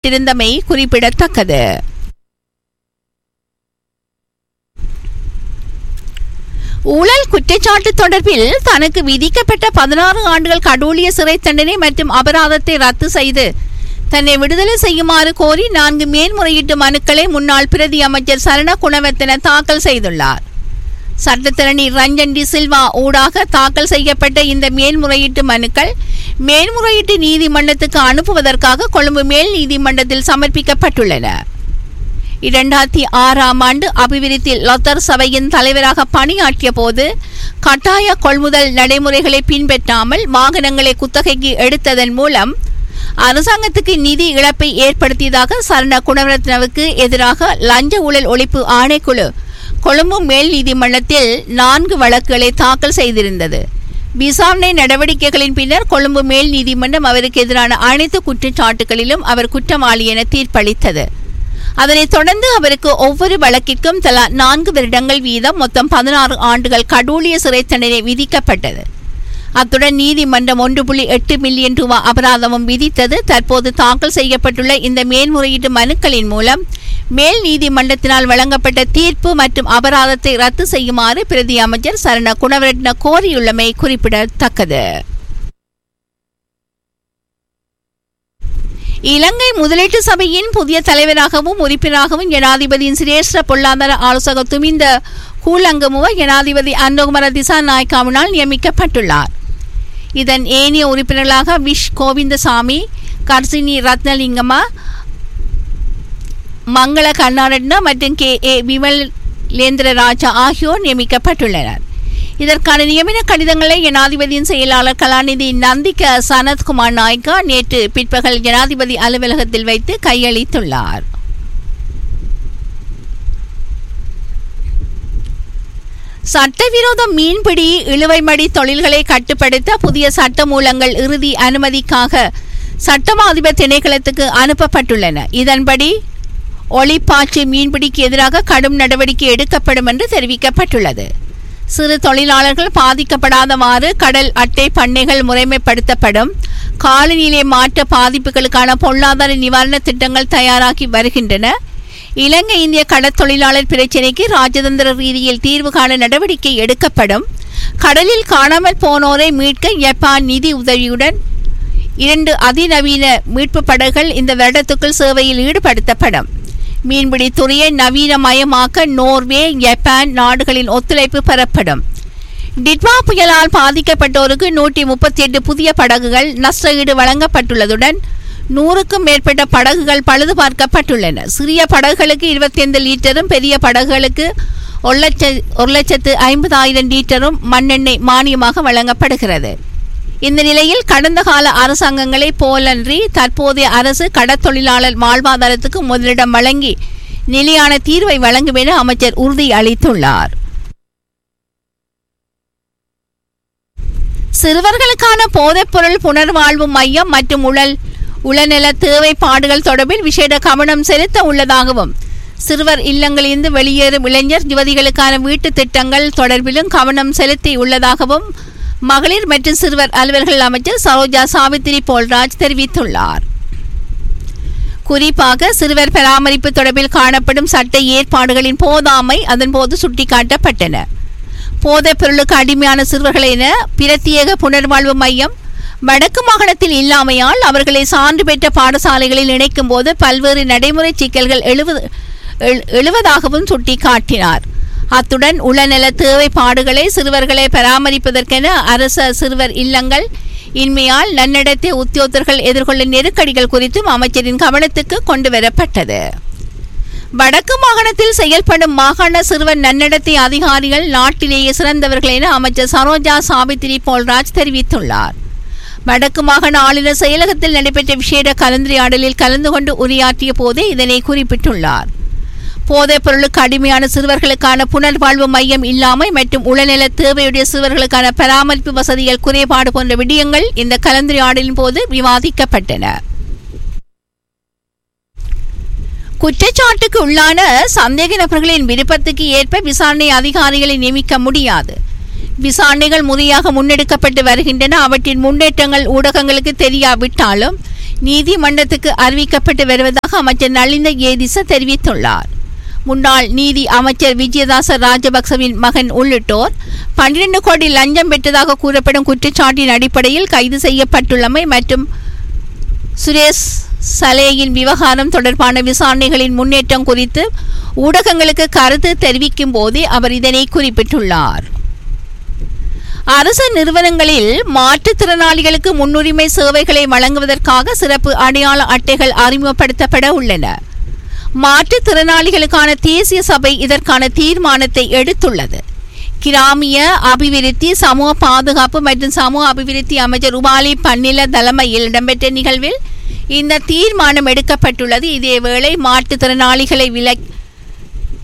இருந்தமை குறிப்பிடத்தக்கது ஊழல் குற்றச்சாட்டு தொடர்பில் தனக்கு விதிக்கப்பட்ட பதினாறு ஆண்டுகள் கடூழிய சிறை தண்டனை மற்றும் அபராதத்தை ரத்து செய்து தன்னை விடுதலை செய்யுமாறு கோரி நான்கு மேன்முறையீட்டு மனுக்களை முன்னாள் பிரதி அமைச்சர் சரண குணவர்த்தன தாக்கல் செய்துள்ளார் சட்டத்திரணி ரஞ்சன் டி சில்வா ஊடாக தாக்கல் செய்யப்பட்ட இந்த மேன்முறையீட்டு மனுக்கள் மேன்முறையீட்டு நீதிமன்றத்துக்கு அனுப்புவதற்காக கொழும்பு மேல் நீதிமன்றத்தில் சமர்ப்பிக்கப்பட்டுள்ளன இரண்டாயிரத்தி ஆறாம் ஆண்டு அபிவிருத்தி லொத்தர் சபையின் தலைவராக பணியாற்றிய போது கட்டாய கொள்முதல் நடைமுறைகளை பின்பற்றாமல் வாகனங்களை குத்தகைக்கு எடுத்ததன் மூலம் அரசாங்கத்துக்கு நிதி இழப்பை ஏற்படுத்தியதாக சரண குணரத்னவுக்கு எதிராக லஞ்ச ஊழல் ஒழிப்பு ஆணைக்குழு கொழும்பு மேல் நீதிமன்றத்தில் நான்கு வழக்குகளை தாக்கல் செய்திருந்தது விசாரணை நடவடிக்கைகளின் பின்னர் கொழும்பு மேல் நீதிமன்றம் அவருக்கு எதிரான அனைத்து குற்றச்சாட்டுகளிலும் அவர் குற்றவாளி என தீர்ப்பளித்தது அதனைத் தொடர்ந்து அவருக்கு ஒவ்வொரு வழக்கிற்கும் தலா நான்கு வருடங்கள் வீதம் மொத்தம் பதினாறு ஆண்டுகள் கடூழிய சிறை தண்டனை விதிக்கப்பட்டது அத்துடன் நீதிமன்றம் ஒன்று புள்ளி எட்டு மில்லியன் ரூபாய் அபராதமும் விதித்தது தற்போது தாக்கல் செய்யப்பட்டுள்ள இந்த மேல்முறையீட்டு மனுக்களின் மூலம் மேல் நீதிமன்றத்தினால் வழங்கப்பட்ட தீர்ப்பு மற்றும் அபராதத்தை ரத்து செய்யுமாறு பிரதி அமைச்சர் சரண குணவரட்ன கோரியுள்ளமை குறிப்பிடத்தக்கது இலங்கை முதலீட்டு சபையின் புதிய தலைவராகவும் உறுப்பினராகவும் ஜனாதிபதியின் சிரேஷ்ட பொருளாதார ஆலோசகர் துமிந்த கூலங்கமுவ ஜனாதிபதி அன்னகுமர திசா நாயக்காவினால் நியமிக்கப்பட்டுள்ளார் இதன் ஏனைய உறுப்பினர்களாக விஷ் கோவிந்தசாமி கர்சினி ரத்னலிங்கமா மங்கள கர்நாடனா மற்றும் கே ஏ விமலேந்திர ராஜா ஆகியோர் நியமிக்கப்பட்டுள்ளனர் இதற்கான நியமன கடிதங்களை ஜனாதிபதியின் செயலாளர் கலாநிதி நந்திக சனத்குமார் நாய்கா நேற்று பிற்பகல் ஜனாதிபதி அலுவலகத்தில் வைத்து கையளித்துள்ளார் சட்டவிரோத மீன்பிடி இழுவைமடி தொழில்களை கட்டுப்படுத்த புதிய சட்டமூலங்கள் இறுதி அனுமதிக்காக சட்டமா அதிபர் திணைக்களத்துக்கு அனுப்பப்பட்டுள்ளன இதன்படி ஒளிப்பாய்ச்சி மீன்பிடிக்கு எதிராக கடும் நடவடிக்கை எடுக்கப்படும் என்று தெரிவிக்கப்பட்டுள்ளது சிறு தொழிலாளர்கள் பாதிக்கப்படாதவாறு கடல் அட்டை பண்ணைகள் முறைமைப்படுத்தப்படும் காலநிலை மாற்ற பாதிப்புகளுக்கான பொருளாதார நிவாரண திட்டங்கள் தயாராகி வருகின்றன இலங்கை இந்திய கடற்தொழிலாளர் பிரச்சினைக்கு ராஜதந்திர ரீதியில் தீர்வு காண நடவடிக்கை எடுக்கப்படும் கடலில் காணாமல் போனோரை மீட்க ஜப்பான் நிதி உதவியுடன் இரண்டு அதிநவீன மீட்பு படகுகள் இந்த வருடத்துக்குள் சேவையில் ஈடுபடுத்தப்படும் மீன்பிடி துறையை நவீனமயமாக்க நோர்வே ஜப்பான் நாடுகளின் ஒத்துழைப்பு பெறப்படும் டிட்வா புயலால் பாதிக்கப்பட்டோருக்கு நூற்றி முப்பத்தி எட்டு புதிய படகுகள் நஷ்டஈடு வழங்கப்பட்டுள்ளதுடன் நூறுக்கும் மேற்பட்ட படகுகள் பழுது பார்க்கப்பட்டுள்ளன சிறிய படகுகளுக்கு இருபத்தி ஐந்து லீட்டரும் பெரிய படகுகளுக்கு ஒரு லட்ச ஒரு லட்சத்து ஐம்பதாயிரம் லீட்டரும் மண்ணெண்ணெய் மானியமாக வழங்கப்படுகிறது இந்த நிலையில் கடந்த கால அரசாங்கங்களை போலன்றி தற்போதைய அரசு கடற்தொழிலாளர் வாழ்வாதாரத்துக்கு முதலிடம் வழங்கி நிலையான தீர்வை வழங்கும் என அமைச்சர் உறுதி அளித்துள்ளார் சிறுவர்களுக்கான போதைப்பொருள் புனர்வாழ்வு மையம் மற்றும் உடல் உளநல தேவைப்பாடுகள் தொடர்பில் விசேட கவனம் செலுத்த உள்ளதாகவும் சிறுவர் இல்லங்களிலிருந்து வெளியேறும் இளைஞர் யுவதிகளுக்கான வீட்டு திட்டங்கள் தொடர்பிலும் கவனம் செலுத்தி உள்ளதாகவும் மகளிர் மற்றும் சிறுவர் அலுவல்கள் அமைச்சர் சரோஜா சாவித்திரி போல்ராஜ் தெரிவித்துள்ளார் குறிப்பாக சிறுவர் பராமரிப்பு தொடர்பில் காணப்படும் சட்ட ஏற்பாடுகளின் போதாமை அதன்போது சுட்டிக்காட்டப்பட்டன போதைப் பொருளுக்கு அடிமையான சிறுவர்கள் என பிரத்யேக புனர்வாழ்வு மையம் வடக்கு மாகாணத்தில் இல்லாமையால் அவர்களை சான்று பெற்ற பாடசாலைகளில் இணைக்கும் போது பல்வேறு நடைமுறை சிக்கல்கள் எழுவது எழுவதாகவும் சுட்டிக்காட்டினார் அத்துடன் உளநல தேவைப்பாடுகளை சிறுவர்களை பராமரிப்பதற்கென அரச சிறுவர் இல்லங்கள் இன்மையால் நன்னடத்தை உத்தியோகத்தர்கள் எதிர்கொள்ளும் நெருக்கடிகள் குறித்தும் அமைச்சரின் கவனத்துக்கு கொண்டு வரப்பட்டது வடக்கு மாகாணத்தில் செயல்படும் மாகாண சிறுவர் நன்னடத்தை அதிகாரிகள் நாட்டிலேயே சிறந்தவர்கள் என அமைச்சர் சரோஜா சாவித்திரி போல்ராஜ் தெரிவித்துள்ளார் வடக்கு மாகாண ஆளுநர் செயலகத்தில் நடைபெற்ற விசேட கலந்துரையாடலில் கலந்து கொண்டு உரையாற்றிய போதே இதனை குறிப்பிட்டுள்ளார் போதைப் பொருளுக்கு அடிமையான சிறுவர்களுக்கான புனர்வாழ்வு மையம் இல்லாமை மற்றும் உளநல தேவையுடைய சிறுவர்களுக்கான பராமரிப்பு வசதிகள் குறைபாடு போன்ற விடயங்கள் இந்த கலந்துரையாடலின் போது விவாதிக்கப்பட்டன குற்றச்சாட்டுக்கு உள்ளான சந்தேக நபர்களின் விருப்பத்துக்கு ஏற்ப விசாரணை அதிகாரிகளை நியமிக்க முடியாது விசாரணைகள் முறையாக முன்னெடுக்கப்பட்டு வருகின்றன அவற்றின் முன்னேற்றங்கள் ஊடகங்களுக்கு தெரியாவிட்டாலும் நீதிமன்றத்துக்கு அறிவிக்கப்பட்டு வருவதாக அமைச்சர் நளிந்த ஏதிச தெரிவித்துள்ளார் முன்னாள் நீதி அமைச்சர் விஜயதாச ராஜபக்சவின் மகன் உள்ளிட்டோர் பன்னிரண்டு கோடி லஞ்சம் பெற்றதாக கூறப்படும் குற்றச்சாட்டின் அடிப்படையில் கைது செய்யப்பட்டுள்ளமை மற்றும் சுரேஷ் சலேயின் விவகாரம் தொடர்பான விசாரணைகளின் முன்னேற்றம் குறித்து ஊடகங்களுக்கு கருத்து தெரிவிக்கும் போதே அவர் இதனை குறிப்பிட்டுள்ளார் அரசு நிறுவனங்களில் மாற்றுத்திறனாளிகளுக்கு முன்னுரிமை சேவைகளை வழங்குவதற்காக சிறப்பு அடையாள அட்டைகள் அறிமுகப்படுத்தப்பட உள்ளன மாற்றுத்திறனாளிகளுக்கான தேசிய சபை இதற்கான தீர்மானத்தை எடுத்துள்ளது கிராமிய அபிவிருத்தி சமூக பாதுகாப்பு மற்றும் சமூக அபிவிருத்தி அமைச்சர் உபாலி பன்னில தலைமையில் இடம்பெற்ற நிகழ்வில் இந்த தீர்மானம் எடுக்கப்பட்டுள்ளது இதேவேளை மாற்றுத்திறனாளிகளை விலக்